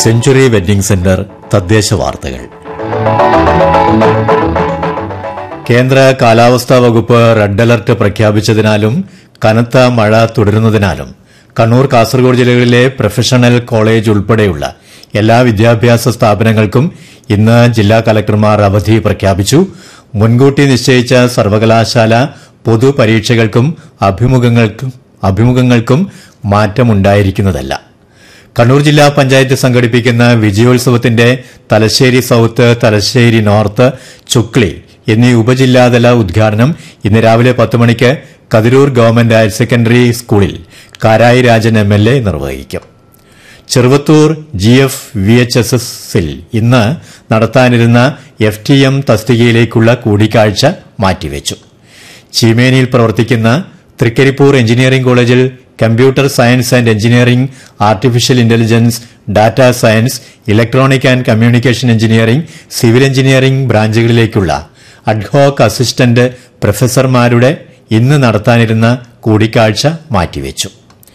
century wedding centre തദ്ദേശ വാർത്തകൾ കേന്ദ്ര കാലാവസ്ഥാ വകുപ്പ് റെഡ് അലർട്ട് പ്രഖ്യാപിച്ചതിനാലും കനത്ത മഴ തുടരുന്നതിനാലും കണ്ണൂർ കാസർഗോഡ് ജില്ലകളിലെ പ്രൊഫഷണൽ കോളേജ് ഉൾപ്പെടെയുള്ള എല്ലാ വിദ്യാഭ്യാസ സ്ഥാപനങ്ങൾക്കും ഇന്ന് ജില്ലാ കലക്ടർമാർ അവധി പ്രഖ്യാപിച്ചു മുൻകൂട്ടി നിശ്ചയിച്ച സർവകലാശാല പൊതുപരീക്ഷകൾക്കും അഭിമുഖങ്ങൾക്കും അഭിമുഖങ്ങൾക്കും മാറ്റമുണ്ടായിരിക്കുന്നതല്ല കണ്ണൂർ ജില്ലാ പഞ്ചായത്ത് സംഘടിപ്പിക്കുന്ന വിജയോത്സവത്തിന്റെ തലശ്ശേരി സൌത്ത് തലശ്ശേരി നോർത്ത് ചുക്ലി എന്നീ ഉപജില്ലാതല ഉദ്ഘാടനം ഇന്ന് രാവിലെ പത്ത് മണിക്ക് കതിരൂർ ഗവൺമെന്റ് ഹയർ സെക്കൻഡറി സ്കൂളിൽ Karayi Rajan M L A നിർവഹിക്കും Cheruvathur G F V H S എസിൽ ഇന്ന് നടത്താനിരുന്ന എഫ് ടി എം തസ്തികയിലേക്കുള്ള കൂടിക്കാഴ്ച മാറ്റിവെച്ചു ചീമേനിയിൽ പ്രവർത്തിക്കുന്ന തൃക്കരിപ്പൂർ എഞ്ചിനീയറിംഗ് കോളേജിൽ computer science and engineering artificial intelligence data science electronic and communication engineering civil engineering ബ്രാഞ്ചുകളിലേക്കുള്ള അഡ്ഹോക്ക് അസിസ്റ്റന്റ് പ്രൊഫസർമാരുടെ ഇന്ന് നടത്താനിരുന്ന കൂടിക്കാഴ്ച മാറ്റിവെച്ചു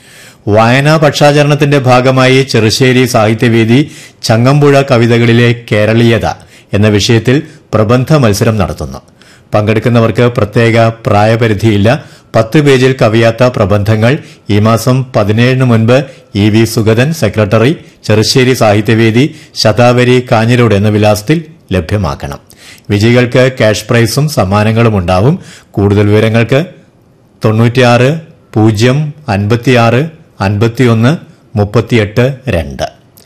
വായനാ പക്ഷാചരണത്തിന്റെ ഭാഗമായി ചെറുശ്ശേരി സാഹിത്യവേദി ചങ്ങമ്പുഴ കവിതകളിലെ കേരളീയത എന്ന വിഷയത്തിൽ പ്രബന്ധ മത്സരം നടത്തുന്നു പങ്കെടുക്കുന്നവർക്ക് പ്രത്യേക പ്രായപരിധിയില്ല പത്ത് പേജിൽ കവിയാത്ത പ്രബന്ധങ്ങൾ ഈ മാസം പതിനേഴിന് മുൻപ് E V Sugathan secretary Cherussery Sahithyavedi Shathavari Kanhirode എന്ന വിലാസത്തിൽ ലഭ്യമാക്കണം വിജയികൾക്ക് ക്യാഷ് പ്രൈസും സമ്മാനങ്ങളും ഉണ്ടാവും കൂടുതൽ വിവരങ്ങൾക്ക് തൊണ്ണൂറ്റിയാറ് പൂജ്യം അൻപത്തിയാറ് അൻപത്തിയൊന്ന് മുപ്പത്തിയെട്ട് രണ്ട്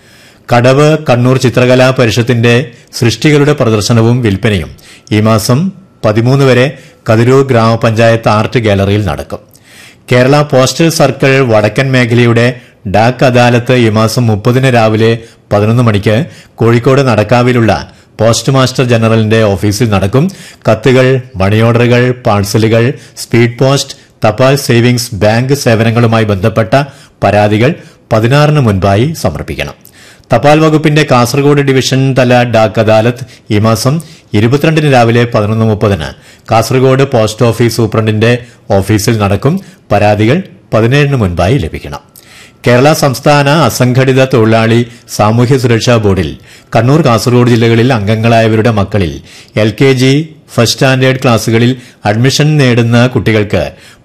കടവ് കണ്ണൂർ ചിത്രകലാ പരിഷത്തിന്റെ സൃഷ്ടികളുടെ പ്രദർശനവും വിൽപ്പനയും ഈ മാസം പതിമൂന്ന് വരെ കതിരൂർ ഗ്രാമപഞ്ചായത്ത് ആർട്ട് ഗാലറിയിൽ നടക്കും കേരള പോസ്റ്റൽ സർക്കിൾ വടക്കൻ മേഖലയുടെ ഡാക് അദാലത്ത് ഈ മാസം മുപ്പതിന് രാവിലെ പതിനൊന്ന് മണിക്ക് കോഴിക്കോട് നടക്കാവിലുള്ള പോസ്റ്റ് മാസ്റ്റർ ജനറലിന്റെ ഓഫീസിൽ നടക്കും കത്തുകൾ മണി ഓർഡറുകൾ പാഴ്സലുകൾ സ്പീഡ് പോസ്റ്റ് തപാൽ സേവിംഗ്സ് ബാങ്ക് സേവനങ്ങളുമായി ബന്ധപ്പെട്ട പരാതികൾ പതിനാറിന് മുൻപായി സമർപ്പിക്കണം തപാൽ വകുപ്പിന്റെ കാസർഗോഡ് ഡിവിഷൻ തല ഡാക് അദാലത്ത് ഈ മാസം ഇരുപത്തിരണ്ടിന് രാവിലെ പതിനൊന്ന് മുപ്പതിന് കാസർഗോഡ് പോസ്റ്റ് ഓഫീസ് സൂപ്രണ്ടിന്റെ ഓഫീസിൽ നടക്കും പരാതികൾ പതിനേഴിന് മുൻപായി ലഭിക്കണം കേരള സംസ്ഥാന അസംഘടിത തൊഴിലാളി സാമൂഹ്യ സുരക്ഷാ ബോർഡിൽ കണ്ണൂർ കാസർഗോഡ് ജില്ലകളിൽ അംഗങ്ങളായവരുടെ മക്കളിൽ L K G first standard ക്ലാസുകളിൽ അഡ്മിഷൻ നേടുന്ന കുട്ടികൾക്ക്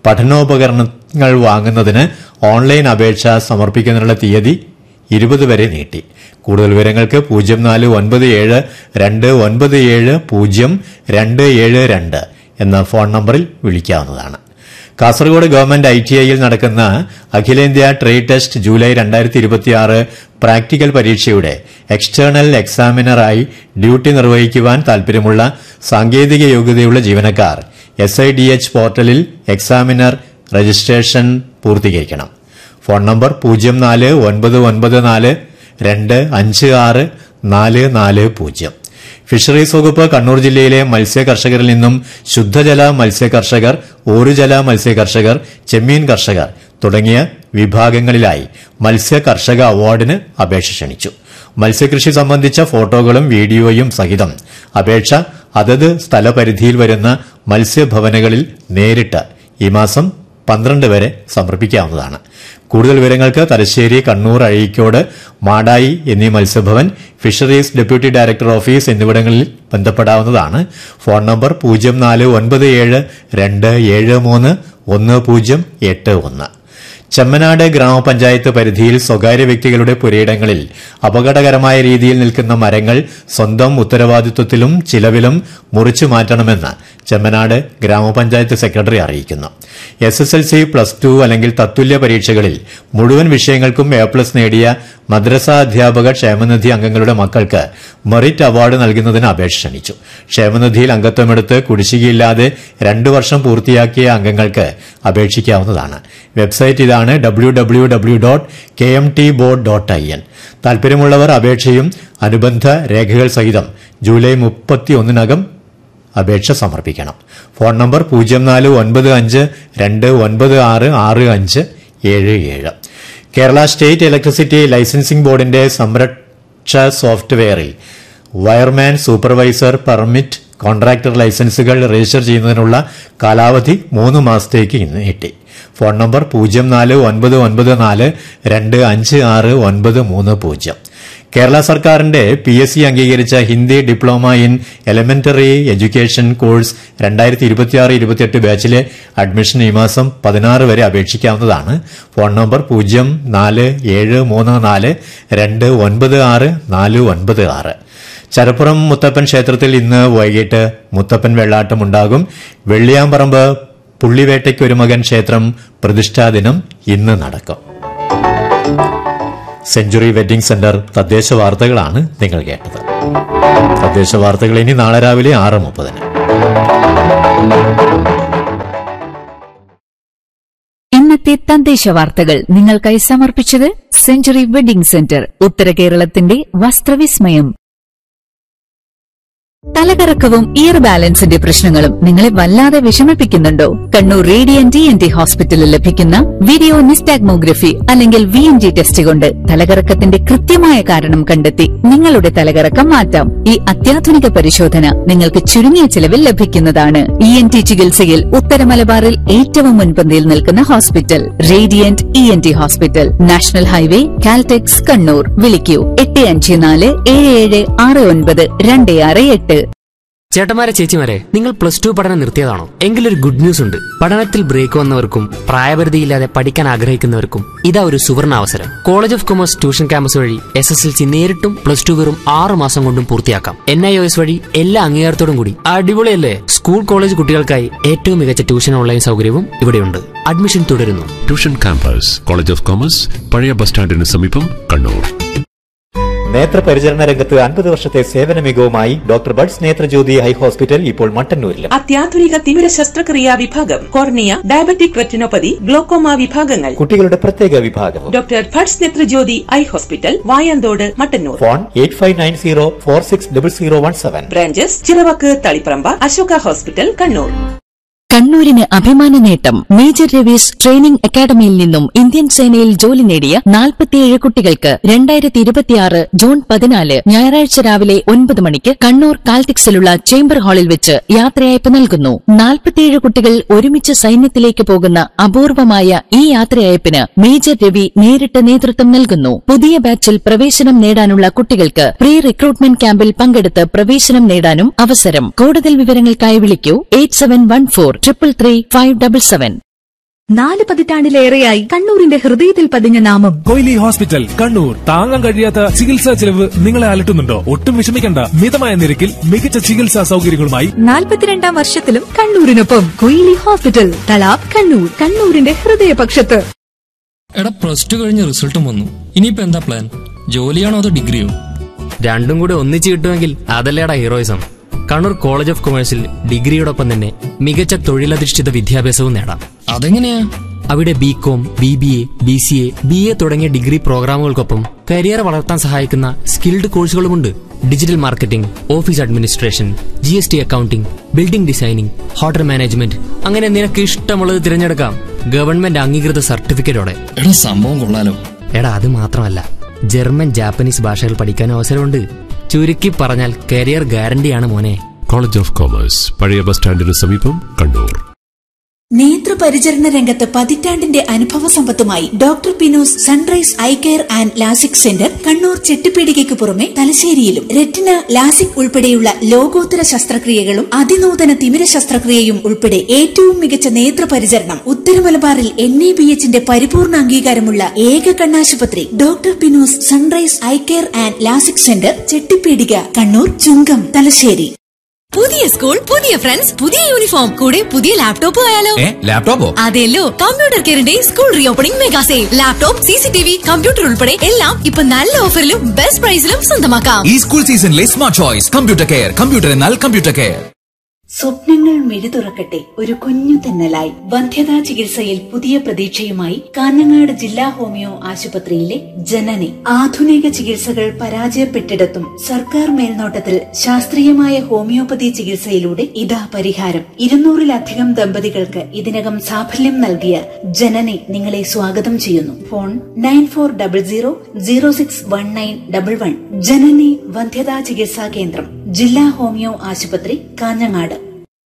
പഠനോപകരണങ്ങൾ വാങ്ങുന്നതിന് ഓൺലൈൻ അപേക്ഷ സമർപ്പിക്കുന്നതിനുള്ള തീയതി ഇരുപത് വരെ നീട്ടി കൂടുതൽ വിവരങ്ങൾക്ക് പൂജ്യം നാല് ഒൻപത് ഏഴ് രണ്ട് ഒൻപത് ഏഴ് പൂജ്യം രണ്ട് ഏഴ് രണ്ട് എന്ന ഫോൺ നമ്പറിൽ വിളിക്കാവുന്നതാണ് കാസർഗോഡ് ഗവൺമെന്റ് ഐ ടി ഐയിൽ നടക്കുന്ന അഖിലേന്ത്യാ ട്രേഡ് ടെസ്റ്റ് ജൂലൈ രണ്ടായിരത്തി ഇരുപത്തിയാറ് പ്രാക്ടിക്കൽ പരീക്ഷയുടെ എക്സ്റ്റേണൽ എക്സാമിനറായി ഡ്യൂട്ടി നിർവഹിക്കുവാൻ താൽപര്യമുള്ള സാങ്കേതിക യോഗ്യതയുള്ള ജീവനക്കാർ എസ് ഐ ഡി എച്ച് പോർട്ടലിൽ എക്സാമിനർ രജിസ്ട്രേഷൻ പൂർത്തീകരിക്കണം ഫോൺ നമ്പർ പൂജ്യം നാല് ഒൻപത് ഒൻപത് നാല് രണ്ട് അഞ്ച് ആറ് നാല് നാല് പൂജ്യം ഫിഷറീസ് വകുപ്പ് കണ്ണൂർ ജില്ലയിലെ മത്സ്യ കർഷകരിൽ നിന്നും ശുദ്ധജല മത്സ്യ കർഷകർ ഓരുജല മത്സ്യ കർഷകർ ചെമ്മീൻ കർഷകർ തുടങ്ങിയ വിഭാഗങ്ങളിലായി മത്സ്യ കർഷക അവാർഡിന് അപേക്ഷ ക്ഷണിച്ചു മത്സ്യകൃഷി സംബന്ധിച്ച ഫോട്ടോകളും വീഡിയോയും സഹിതം അപേക്ഷ അതത് സ്ഥലപരിധിയിൽ വരുന്ന മത്സ്യഭവനുകളിൽ നേരിട്ട് ഈ മാസം പന്ത്രണ്ട് വരെ സമർപ്പിക്കാവുന്നതാണ് കൂടുതൽ വിവരങ്ങൾക്ക് തലശ്ശേരി കണ്ണൂർ അഴീക്കോട് മാടായി എന്നീ Matsyabhavan fisheries deputy director office എന്നിവിടങ്ങളിൽ ബന്ധപ്പെടാവുന്നതാണ് ഫോൺ നമ്പർ പൂജ്യം നാല് ഒൻപത് ഏഴ് രണ്ട് ഏഴ് മൂന്ന് ഒന്ന് പൂജ്യം എട്ട് ഒന്ന് ചെമ്മനാട് ഗ്രാമപഞ്ചായത്ത് പരിധിയിൽ സ്വകാര്യ വ്യക്തികളുടെ പുരയിടങ്ങളിൽ അപകടകരമായ രീതിയിൽ നിൽക്കുന്ന മരങ്ങൾ സ്വന്തം ഉത്തരവാദിത്വത്തിലും ചിലവിലും മുറിച്ചു മാറ്റണമെന്ന് ചെമ്മനാട് ഗ്രാമപഞ്ചായത്ത് സെക്രട്ടറി അറിയിക്കുന്നു S S L C plus two അല്ലെങ്കിൽ തത്തുല്യ പരീക്ഷകളിൽ മുഴുവൻ വിഷയങ്ങൾക്കും എ പ്ലസ് നേടിയ മദ്രസ അധ്യാപക ക്ഷേമനിധി അംഗങ്ങളുടെ മക്കൾക്ക് മെറിറ്റ് അവാർഡ് നൽകുന്നതിന് അപേക്ഷ ക്ഷണിച്ചു ക്ഷേമനിധിയിൽ അംഗത്വമെടുത്ത് കുടിശ്ശികയില്ലാതെ രണ്ടു വർഷം പൂർത്തിയാക്കിയ അംഗങ്ങൾക്ക് അപേക്ഷിക്കാവുന്നതാണ് വെബ്സൈറ്റ് ഇതാണ് W W W dot K M T board dot I N താൽപര്യമുള്ളവർ അപേക്ഷയും അനുബന്ധ രേഖകൾ സഹിതം ജൂലൈ മുപ്പത്തിയൊന്നിനകം അപേക്ഷ സമർപ്പിക്കണം ഫോൺ നമ്പർ പൂജ്യം നാല് ഒൻപത് അഞ്ച് രണ്ട് ഒൻപത് ആറ് ആറ് അഞ്ച് ഏഴ് ഏഴ് കേരള സ്റ്റേറ്റ് ഇലക്ട്രിസിറ്റി ലൈസൻസിംഗ് ബോർഡിന്റെ സംരക്ഷ സോഫ്റ്റ്വെയറിൽ വയർമാൻ സൂപ്പർവൈസർ പെർമിറ്റ് കോൺട്രാക്ടർ ലൈസൻസുകൾ രജിസ്റ്റർ ചെയ്യുന്നതിനുള്ള കാലാവധി മൂന്ന് മാസത്തേക്ക് നീട്ടി ഫോൺ നമ്പർ പൂജ്യം നാല് ഒൻപത് ഒൻപത് നാല് രണ്ട് അഞ്ച് ആറ് ഒൻപത് മൂന്ന് പൂജ്യം കേരള സർക്കാരിന്റെ പി എസ് സി അംഗീകരിച്ച Hindi diploma in elementary education course രണ്ടായിരത്തി ഇരുപത്തിയാറ് ഇരുപത്തിയെട്ട് ബാച്ചിലെ അഡ്മിഷൻ ഈ മാസം പതിനാറ് വരെ അപേക്ഷിക്കാവുന്നതാണ് ഫോൺ നമ്പർ പൂജ്യം നാല് ഏഴ് മൂന്ന് നാല് രണ്ട് ഒൻപത് ആറ് നാല് ഒൻപത് ആറ് ചരപ്പുറം മുത്തപ്പൻ ക്ഷേത്രത്തിൽ ഇന്ന് വൈകിട്ട് മുത്തപ്പൻ വെള്ളാട്ടം ഉണ്ടാകും വെള്ളിയാമ്പറമ്പ് പുള്ളിവേട്ടയ്ക്കൊരു മകൻ ക്ഷേത്രം പ്രതിഷ്ഠാദിനം ഇന്ന് നടക്കും സെഞ്ചുറി വെഡിംഗ് സെന്റർ തദ്ദേശ വാർത്തകളാണ് നിങ്ങൾ കേട്ടത് തദ്ദേശ വാർത്തകൾ ഇനി നാളെ രാവിലെ ആറ് മുപ്പതിന് ഇന്നത്തെ തദ്ദേശ വാർത്തകൾ നിങ്ങൾക്കായി സമർപ്പിച്ചത് സെഞ്ചുറി വെഡിംഗ് സെന്റർ ഉത്തര കേരളത്തിന്റെ വസ്ത്രവിസ്മയം തലകറക്കവും ഇയർ ബാലൻസിന്റെ പ്രശ്നങ്ങളും നിങ്ങളെ വല്ലാതെ വിഷമിപ്പിക്കുന്നുണ്ടോ Kannur Radiant T N T ഹോസ്പിറ്റലിൽ ലഭിക്കുന്ന വീഡിയോ നിസ്റ്റാഗ്മോഗ്രഫി അല്ലെങ്കിൽ വി എൻ ജി ടെസ്റ്റ് കൊണ്ട് തലകറക്കത്തിന്റെ കൃത്യമായ കാരണം കണ്ടെത്തി നിങ്ങളുടെ തലകറക്കം മാറ്റാം ഈ അത്യാധുനിക പരിശോധന നിങ്ങൾക്ക് ചുരുങ്ങിയ ചിലവിൽ ലഭിക്കുന്നതാണ് ഇ എൻ ടി ചികിത്സയിൽ ഉത്തര മലബാറിൽ ഏറ്റവും മുൻപന്തിയിൽ നിൽക്കുന്ന hospital Radiant E N T hospital national highway Caltex Kannur വിളിക്കൂ എട്ട് അഞ്ച് നാല് ഏഴ് ഏഴ് ആറ് ഒൻപത് രണ്ട് ആറ് എട്ട് ചേട്ടന്മാരെ ചേച്ചിമാരെ നിങ്ങൾ പ്ലസ് ടു പഠനം നിർത്തിയതാണോ എങ്കിലൊരു ഗുഡ് ന്യൂസ് ഉണ്ട് പഠനത്തിൽ ബ്രേക്ക് വന്നവർക്കും പ്രായപരിധിയില്ലാതെ പഠിക്കാൻ ആഗ്രഹിക്കുന്നവർക്കും ഇതാ ഒരു സുവർണ അവസരം college of commerce tuition campus വഴി എസ് എസ് എൽ സി നേരിട്ടും പ്ലസ് ടു വെറും ആറ് മാസം കൊണ്ടും പൂർത്തിയാക്കാം എൻ ഐ ഒ എസ് വഴി എല്ലാ അംഗീകാരത്തോടും കൂടി അടിപൊളിയല്ലേ സ്കൂൾ കോളേജ് കുട്ടികൾക്കായി ഏറ്റവും മികച്ച ട്യൂഷൻ ഓൺലൈൻ സൗകര്യവും ഇവിടെയുണ്ട് അഡ്മിഷൻ തുടരുന്നു tuition campus college of commerce പഴയ ബസ് സ്റ്റാൻഡിന് സമീപം കണ്ണൂർ നേത്രപരിചരണ രംഗത്ത് അൻപത് വർഷത്തെ സേവന മികവുമായി doctor Bhatt's Netrajyoti eye hospital ഇപ്പോൾ മട്ടന്നൂരിലും അത്യാധുനിക തിമിര ശസ്ത്രക്രിയാ വിഭാഗം കോർണിയ ഡയബറ്റിക് റെറ്റിനോപ്പതി ഗ്ലോക്കോമ വിഭാഗങ്ങൾ കുട്ടികളുടെ പ്രത്യേക വിഭാഗവും doctor Bhatt's Netrajyoti eye hospital Vayanthode Mattannur phone eight five nine zero four six double zero one seven branches Chiravakku Taliparamba Ashoka hospital Kannur കണ്ണൂരിന് അഭിമാന നേട്ടം മേജർ രവീസ് ട്രെയിനിംഗ് അക്കാദമിയിൽ നിന്നും ഇന്ത്യൻ സേനയിൽ ജോലി നേടിയ നാൽപ്പത്തിയേഴ് കുട്ടികൾക്ക് രണ്ടായിരത്തി ഇരുപത്തിയാറ് ജൂൺ പതിനാല് ഞായറാഴ്ച രാവിലെ ഒൻപത് മണിക്ക് കണ്ണൂർ കാൽറ്റിക്സിലുള്ള ചേംബർ ഹാളിൽ വെച്ച് യാത്രയയപ്പ് നൽകുന്നു നാൽപ്പത്തിയേഴ് കുട്ടികൾ ഒരുമിച്ച് സൈന്യത്തിലേക്ക് പോകുന്ന അപൂർവമായ ഈ യാത്രയയപ്പിന് മേജർ രവി നേരിട്ട് നേതൃത്വം നൽകുന്നു പുതിയ ബാച്ചിൽ പ്രവേശനം നേടാനുള്ള കുട്ടികൾക്ക് പ്രീ റിക്രൂട്ട്മെന്റ് ക്യാമ്പിൽ പങ്കെടുത്ത് പ്രവേശനം നേടാനും അവസരം കൂടുതൽ വിവരങ്ങൾക്കായി വിളിക്കൂ eight seven one four triple three five double seven നാല് പതിറ്റാണ്ടിലേറെയായി കണ്ണൂരിന്റെ ഹൃദയത്തിൽ പതിഞ്ഞ നാമം കൊയിലി ഹോസ്പിറ്റൽ കണ്ണൂർ താങ്ങാൻ കഴിയാത്ത ചികിത്സാ ചെലവ് നിങ്ങളെ അലട്ടുന്നുണ്ടോ ഒട്ടും വിഷമിക്കണ്ട മിതമായ നിരക്കിൽ മികച്ച ചികിത്സാ സൗകര്യങ്ങളുമായി നാൽപ്പത്തിരണ്ടാം വർഷത്തിലും കണ്ണൂരിനൊപ്പം കൊയിലി ഹോസ്പിറ്റൽ തലാബ് കണ്ണൂർ കണ്ണൂരിന്റെ ഹൃദയപക്ഷത്ത് എടാ പ്ലസ് ടു കഴിഞ്ഞ് റിസൾട്ടും വന്നു ഇനിയിപ്പോ എന്താ പ്ലാൻ ജോലിയാണോ അതോ ഡിഗ്രിയോ രണ്ടും കൂടെ ഒന്നിച്ച് കിട്ടുമെങ്കിൽ അതല്ലേടാ ഹീറോയിസം കണ്ണൂർ കോളേജ് ഓഫ് കൊമേഴ്സിൽ ഡിഗ്രിയോടൊപ്പം തന്നെ മികച്ച തൊഴിലധിഷ്ഠിത വിദ്യാഭ്യാസവും നേടാം അതെങ്ങനെയാ അവിടെ B Com B B A B C A B A തുടങ്ങിയ ഡിഗ്രി പ്രോഗ്രാമുകൾക്കൊപ്പം കരിയർ വളർത്താൻ സഹായിക്കുന്ന സ്കിൽഡ് കോഴ്സുകളുമുണ്ട് digital marketing office administration G S T accounting building designing hotel management അങ്ങനെ നിനക്ക് ഇഷ്ടമുള്ളത് തിരഞ്ഞെടുക്കാം ഗവൺമെന്റ് അംഗീകൃത സർട്ടിഫിക്കറ്റോടെ എടാ സംഭവം കൊള്ളാലോ എടാ അത് മാത്രമല്ല ജർമ്മൻ ജാപ്പനീസ് ഭാഷകൾ പഠിക്കാൻ അവസരമുണ്ട് ചുരുക്കി പറഞ്ഞാൽ കരിയർ ഗ്യാരണ്ടിയാണ് മോനെ കോളേജ് ഓഫ് കോമേഴ്സ് പഴയ ബസ് സ്റ്റാൻഡിന് സമീപം കണ്ണൂർ നേത്രപരിചരണ രംഗത്ത് പതിറ്റാണ്ടിന്റെ അനുഭവ സമ്പത്തുമായി doctor Pinos sunrise eye care and LASIK centre Kannur ചെട്ടിപ്പീടികയ്ക്ക് പുറമെ തലശ്ശേരിയിലും റെറ്റിന ലാസിക് ഉൾപ്പെടെയുള്ള ലോകോത്തര ശസ്ത്രക്രിയകളും അതിനൂതന തിമിര ശസ്ത്രക്രിയയും ഉൾപ്പെടെ ഏറ്റവും മികച്ച നേത്രപരിചരണം ഉത്തര മലബാറിൽ എൻ എ ബി എച്ചിന്റെ പരിപൂർണ അംഗീകാരമുള്ള ഏക കണ്ണാശുപത്രി doctor Pinos sunrise eye care and LASIK centre Chettipeedika Kannur Chungam Thalassery പുതിയ സ്കൂൾ പുതിയ ഫ്രണ്ട്സ് പുതിയ യൂണിഫോം കൂടെ പുതിയ ലാപ്ടോപ്പ് ആയാലോ ലാപ്ടോപ്പോ അതെല്ലോ കമ്പ്യൂട്ടർ കെയറിന്റെ school reopening mega sale laptop C C T V computer ഉൾപ്പെടെ എല്ലാം ഇപ്പൊ നല്ല ഓഫറിലും ബെസ്റ്റ് പ്രൈസിലും സ്വന്തമാക്കാം ഈ സ്കൂൾ സീസണിലെ smart choice computer care computer എന്നാൽ കമ്പ്യൂട്ടർ കെയർ സ്വപ്നങ്ങൾ മിഴി തുറക്കട്ടെ ഒരു കുഞ്ഞു തെന്നലായി വന്ധ്യതാ ചികിത്സയിൽ പുതിയ പ്രതീക്ഷയുമായി കാഞ്ഞങ്ങാട് ജില്ലാ ഹോമിയോ ആശുപത്രിയിലെ ജനനി ആധുനിക ചികിത്സകൾ പരാജയപ്പെട്ടിടത്തും സർക്കാർ മേൽനോട്ടത്തിൽ ശാസ്ത്രീയമായ ഹോമിയോപ്പതി ചികിത്സയിലൂടെ ഇതാ പരിഹാരം ഇരുന്നൂറിലധികം ദമ്പതികൾക്ക് ഇതിനകം സാഫല്യം നൽകിയ ജനനി നിങ്ങളെ സ്വാഗതം ചെയ്യുന്നു phone nine four double zero zero six one nine double one Janani വന്ധ്യതാ ചികിത്സാ കേന്ദ്രം ജില്ലാ ഹോമിയോ ആശുപത്രി കാഞ്ഞങ്ങാട്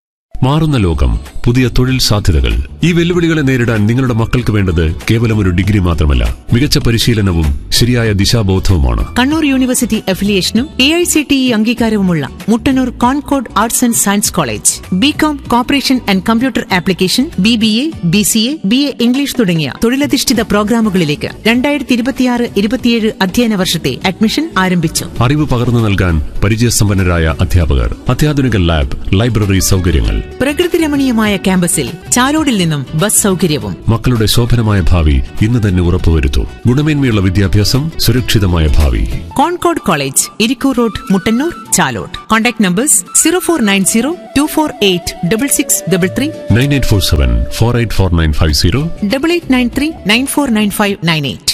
മാറുന്ന ലോകം പുതിയ തൊഴിൽ സാധ്യതകൾ ഈ വെല്ലുവിളികളെ നേരിടാൻ നിങ്ങളുടെ മക്കൾക്ക് വേണ്ടത് കേവലം ഒരു ഡിഗ്രി മാത്രമല്ല മികച്ച പരിശീലനവും ശരിയായ ദിശാബോധവുമാണ് കണ്ണൂർ യൂണിവേഴ്സിറ്റി അഫിലിയേഷനും A I C T E അംഗീകാരവുമുള്ള Mattannur Concord arts and science college B Com cooperation and computer application B B A B C A B A English തുടങ്ങിയ തൊഴിലധിഷ്ഠിത പ്രോഗ്രാമുകളിലേക്ക് രണ്ടായിരത്തി ഇരുപത്തിയാറ് ഇരുപത്തിയേഴ് അധ്യയന വർഷത്തെ അഡ്മിഷൻ ആരംഭിച്ചു അറിവ് പകർന്നു നൽകാൻ പരിചയസമ്പന്നരായ അധ്യാപകർ അത്യാധുനിക ലാബ് ലൈബ്രറി സൗകര്യങ്ങൾ പ്രകൃതി രമണീയമായ ക്യാമ്പസിൽ ചാലോടിൽ നിന്നും ബസ് സൗകര്യവും മക്കളുടെ ശോഭനമായ ഭാവി ഇന്ന് തന്നെ ഉറപ്പുവരുത്തൂ ഗുണമേന്മയുള്ള വിദ്യാഭ്യാസം സുരക്ഷിതമായ ഭാവി Concord college Irikkur road Mattannur Chalode contact numbers zero four nine zero two four eight double six double three nine eight four seven four eight four nine five zero double eight nine three nine four nine five nine eight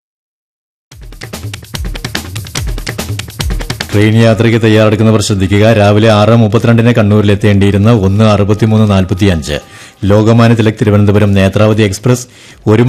train യാത്രയ്ക്ക് തയ്യാറെടുക്കുന്നവർ ശ്രദ്ധിക്കുക രാവിലെ ആറ് മുപ്പത്തിരണ്ടിന് കണ്ണൂരിലെത്തേണ്ടിയിരുന്ന ഒന്ന് അറുപത്തിമൂന്ന് നാൽപ്പത്തിയഞ്ച് Lokmanya Tilak Thiruvananthapuram Netravati express ഒരു